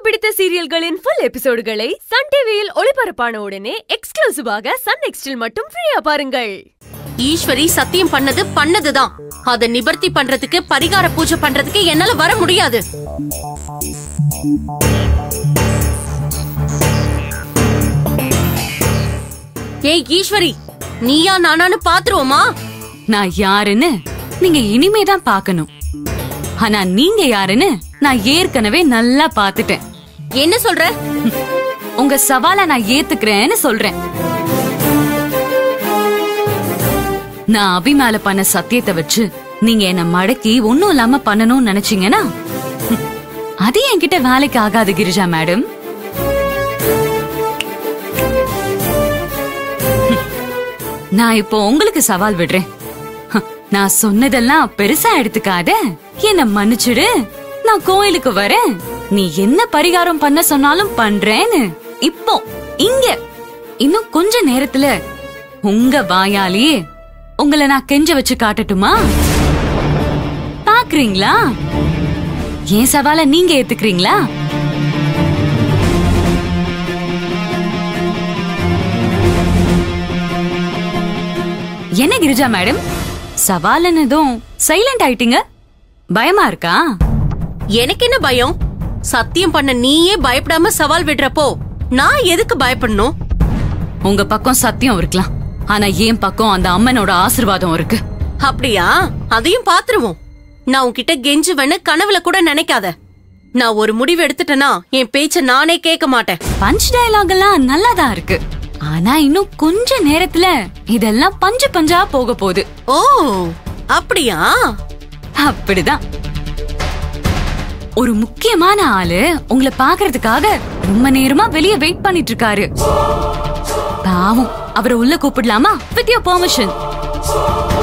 பிடித்த சீரியல்களின் full எபிசோடுகளை Sun டிவியில் ஒளிபரப்பான உடனே எக்ஸ்க்ளூசிவாக சன் நெக்ஸ்டில் மட்டும் ஃப்ரீயா பாருங்கள் ஈஸ்வரி சத்தியம் பண்ணது பண்ணதுதான் அத நிவர்த்தி பண்றதுக்கு பரிகார பூஜை பண்றதுக்கு என்னால வர முடியாது ஏய் ஈஸ்வரி நீயா நானான்னு பாத்துருவோமா நான் யாருன்னு நீங்க இனிமே தான் பார்க்கணும் ஆனா நீங்க யாருன்னு நான் ஏற்கனவே நல்லா பார்த்துட்டேன் என்ன சொல்ற உங்க சவாலை நான் ஏத்துக்கிறேன்னு சொல்றேன் நான் அபி மேல பண்ண சத்தியத்தை வச்சு நீங்க என்ன மடக்கி ஒண்ணும் இல்லாம பண்ணணும்னு நினைச்சீங்கன்னா ஹம், அது என்கிட்ட வேலைக்கு ஆகாது கிரிஜா மேடம் ஹம், நான் இப்போ உங்களுக்கு சவால் விடுறேன் ஹம், நான் சொன்னதெல்லாம் பெருசா எடுத்துக்காத என்ன மன்னிச்சிடு நான் கோயிலுக்கு வரேன் நீ என்ன பரிகாரம் பண்ண சொன்னாலும் பண்றேன்னு இப்போ இங்க இன்னும் கொஞ்ச நேரத்துல உங்க வாயாலேயே உங்களை நான் கெஞ்ச வச்சு காட்டட்டுமா பாக்குறீங்களா என் சவால நீங்க ஏத்துக்கிறீங்களா என்ன கிரிஜா மேடம் சவாலன்னதும் சைலண்ட் ஆயிட்டீங்க பயமா இருக்கா எனக்கு என்ன பயம் சத்தியம் பண்ண நீயே பயப்படாம சவால் விடுறப்போ நான் எதுக்கு பயப்படணும் உங்க பக்கம் சத்தியம் இருக்கலாம் ஆனா என் பக்கம் அந்த அம்மனோட ஆசிர்வாதம் இருக்கு அப்படியா அதையும் பாத்துருவோம் நான் உன்கிட்ட கெஞ்சுவேன்னு கனவுல கூட நினைக்காத நான் ஒரு முடிவு எடுத்துட்டேனா என் பேச்ச நானே கேட்க மாட்டேன் பஞ்ச் டயலாக் எல்லாம் நல்லாதான் இருக்கு ஆனா இன்னும் கொஞ்ச நேரத்துல இதெல்லாம் பஞ்சு பஞ்சா போக போகுது ஓ அப்படியா அப்படிதான் ஒரு முக்கியமான ஆளு உங்களை பாக்குறதுக்காக ரொம்ப நேரமா வெளிய வெயிட் பண்ணிட்டு இருக்காரு பாவம் அவரை உள்ள கூப்பிடலாமா வித் யோர் பெர்மிஷன்